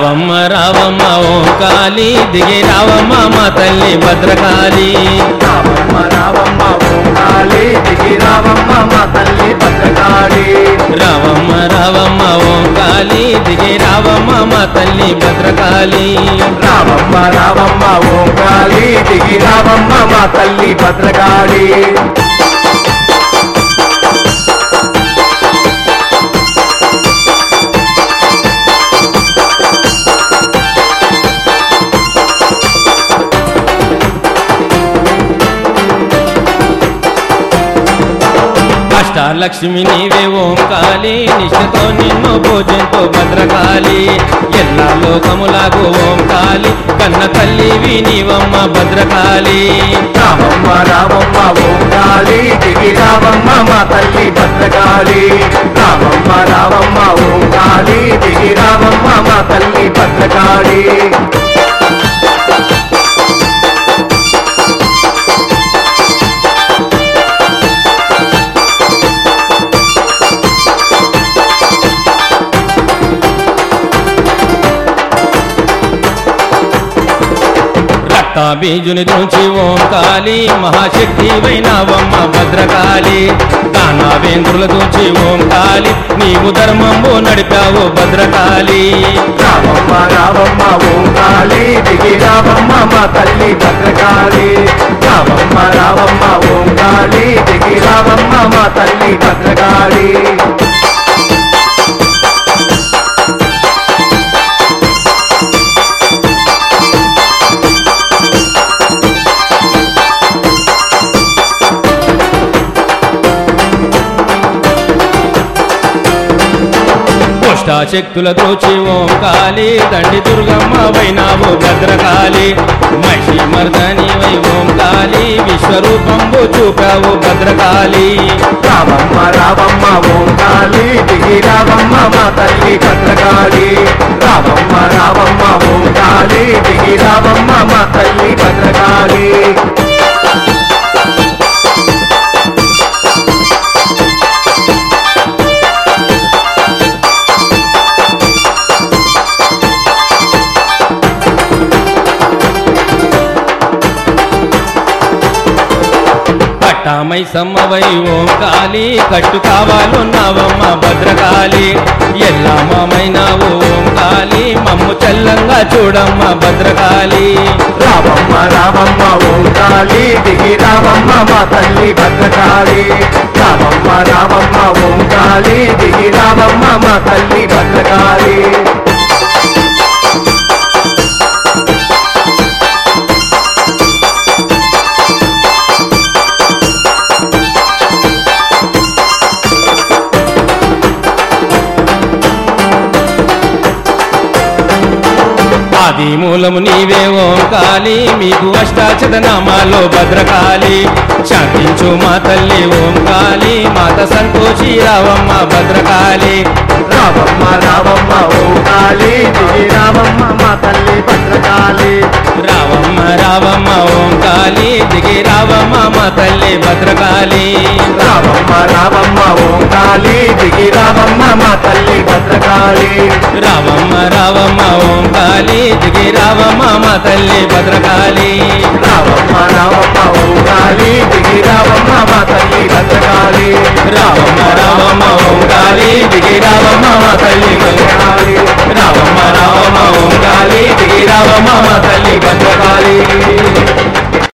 రావమ్మ రావమ్మ ఓం కాళీ దిగి రావమ్మ మా తల్లి భద్రకాళి రావమ్మ రావమ్మ ఓం కాళీ దిగి రావమ్మ మా తల్లి భద్రకాళి రావమ్మ రావమ్మ ఓం కాళీ దిగి రావమ్మ మా తల్లి భద్రకాళి రావమ్మ రావమ్మ ఓం కాళీ దిగి రావమ్మ మా తల్లి భద్రకాళి అష్టాలక్ష్మి నీవే ఓం కాళీ నిష్ఠతో నిన్ను పూజంతో భద్రకాళి ఎల్లా లోకములకు ఓం కాళీ కన్న తల్లివి నీవమ్మ భద్రకాళి రావమ్మ రావమ్మ ఓం కాళీ దిగి రావమ్మ మా తల్లి భద్రకాళి రావమ్మ రావమ్మ ఓం కాళీ దిగి రావమ్మ మా తల్లి భద్రకాళి రక్తాబీజుని దృంచి ఓం కాళీ మహాశక్తి వైనావమ్మ భద్రకాళి దానావేంద్రుల దూచి ఓం కాళీ నీవు ధర్మంబు నడిపావు భద్రకాళి రావమ్మ రావమ్మ ఓం కాళీ దిగి రావమ్మ మా తల్లి భద్రకాళి రావమ్మ రావమ్మ ఓం కాళీ దిగి రావమ్మ మా తల్లి భద్రకాళి శక్తుల దోచి ఓం కాళీ దండి దుర్గమ్మ వైనావు భద్రకాళి మహిషి మర్దని వై ఓం కాళీ విశ్వరూపంబు చూపావు భద్రకాళి రావమ్మ రావమ్మ ఓం కాళీ దిగి రావమ్మ మా తల్లి భద్రకాళి రావమ్మ రావమ్మ ఓం కాళీ దిగి రావమ్మ మా తల్లి భద్రకాళి పట్టామై సమ్మవై ఓం కాళీ కట్టు కావాలున్నావమ్మ భద్రకాళి ఎల్లామైనావు ఓం కాళీ మమ్ము చల్లంగా చూడమ్మ భద్రకాళి రావమ్మ రావమ్మ ఓం కాళీ దిగి రావమ్మ మా తల్లి భద్రకాళి రావమ్మ రావమ్మ ఓం కాళీ దిగి రావమ్మ మా తల్లి భద్రకాళి ఆది మూలము నీవే ఓం కాళీ మీకు అష్టాచత నామాల్లో భద్రకాళి శాంతించు మా తల్లి ఓం కాళీ మాత సంతోషి రావమ్మ భద్రకాళి రావమ్మ రావమ్మ ఓం కాళీ దిగి రావమ్మ మా తల్లి భద్రకాళి రావమ్మ రావమ్మ ఓం కాళీ దిగి రావమ్మ మా తల్లి భద్రకాళి రావమ్మ రావమ్మ ఓం కాళీ దిగి రావమ్మ మా తల్లి భద్రకాళి రావమ్మ రావమ్మ ఓం కాళీ దిగి రావమ్మ మా తల్లి భద్రకాళి రావమ్మ